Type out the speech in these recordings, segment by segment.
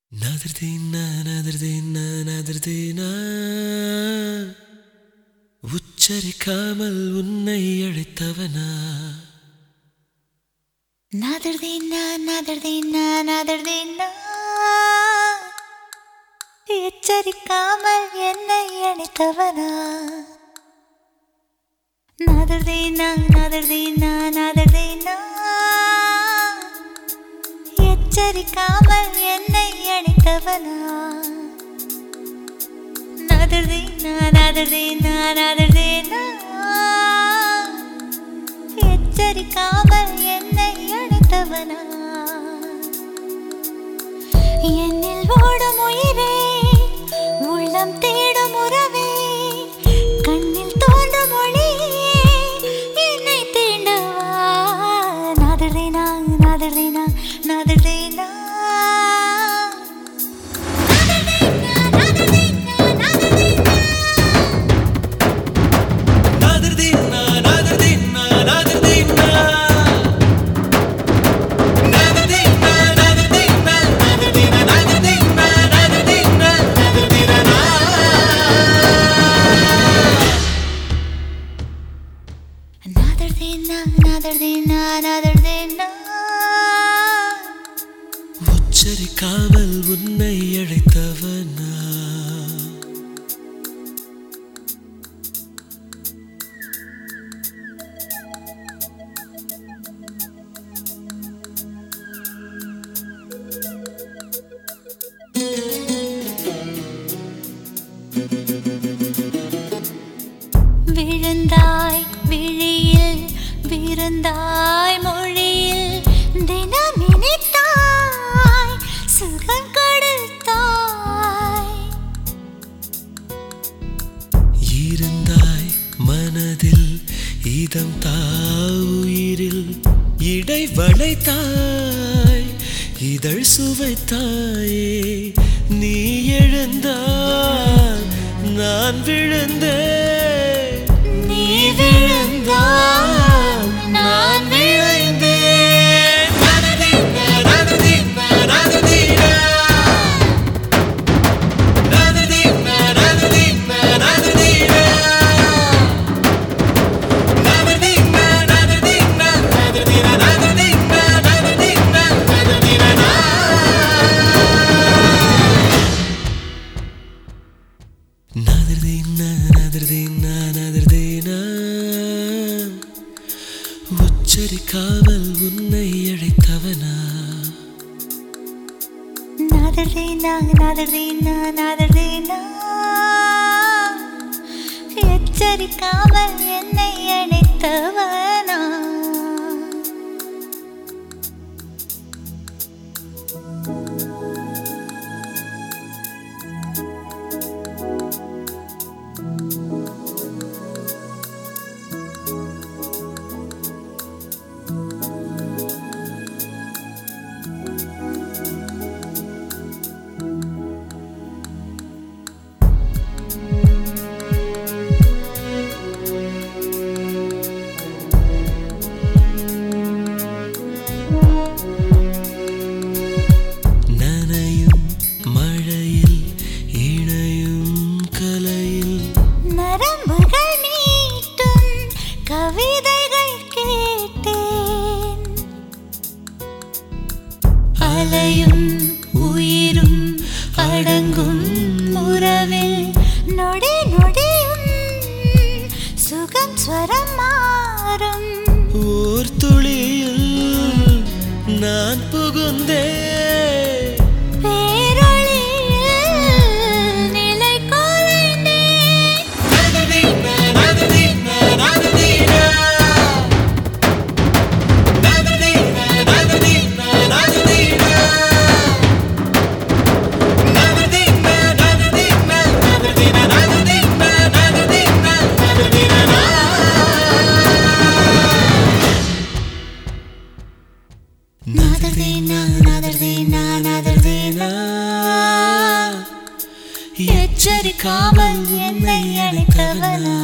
நதிர்தீனா நதிர்தீனா நதிர்தீனா உச்சரிக்காமல் உன்னை அழைத்தவனா நாதர்தீனா நாதர்தீனா நாதர்தீனா எச்சரிக்காமல் என்னை அணைத்தவனா நாதர்தீனா நாதர்தீனா நாதர்தீனா எச்சரிக்காமல் என்னை அணைத்தவனா நாதர்தீனா நாதர்தீனா நாதர்தீனா எச்சரிக்காமல் என்னை அழைத்தவனா என்னில் ஓடும் உயிரே உள்ளம் தேடும் உறவே கண்ணில் தோன்றும் ஒளியே என்னை தீண்டவா நாதர்தேனா நாதர்தேனா நாதர்தேனா நதிர்தீனா நதிர்தீனா நதிர்தீனா நதிர்தீனா நதிர்தீனா நதிர்தீனா நதிர்தீனா நதிர்தீனா நதிர்தீனா நாதர்தேனா நாதர்தேனா நாதர்தேனா உச்சரிக்காமல் உன்னை அழைத்தவனா விழுந்தாய் விழியில் விருந்தாய் மொழியில் தினம் இனித்தாய் சுகம் கொடுத்தாய் இருந்தாய் மனதில் இதம் தாவுயிரில் இடை வளைத்தாய் இதழ் சுவைத்தாயே நீ எழுந்தாய் நான் விழுந்தேன் நீ விழுந்தாய் நான் விழுந்தேன் நதிதீனா, நதிதீனா, நதிதீனா. நதிதீனா, நதிதீனா, நதிதீனா. நதிதீனா, நதிதீனா, நதிதீனா, நதிதீனா, நதிதீனா, நதிதீனா. நதிர்தீனா, நதிர்தீனா, நதிர்தீனா. உச்சரிக்காமல் உன்னை அழைத்தவனா நாதர்தேனா நாதர்தேனா நாதர்தேனா எச்சரிக்காமல் என்னை அணைத்தவனா நனையும் மழையில் இணையும் கலையில் நரம்புகள் நீட்டும் கவிதைகள் கேட்டேன் அலையும் உயிரும் அடங்கும் உறவில் நொடி நொடியும் சுகம் ஸ்வரம் மாறும் ஓர் துளியில் நான் புகுந்தேன் பேரொளியில் நிலை கொலைந்தேன் நதிதீனா, நதிதீனா, நதிதீனா. நதிதீனா, நதிதீனா, நதிதீனா. நதிதீனா, நதிதீனா, நதிதீனா, நதிதீனா, நதிதீனா, நதிதீனா. நாதர்தேனா நாதர்தேனா நாதர்தேனா எச்சரிக்காமல் என்னை அழைத்தவனா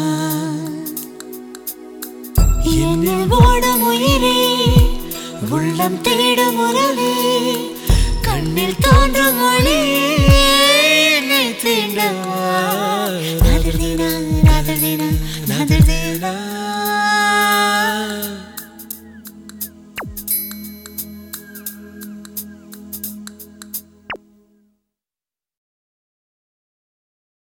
என்னில் ஓடும் உயிரே உள்ளம் தேடும் உறவே கண் கண்ணில் தோன்றும் ஒளி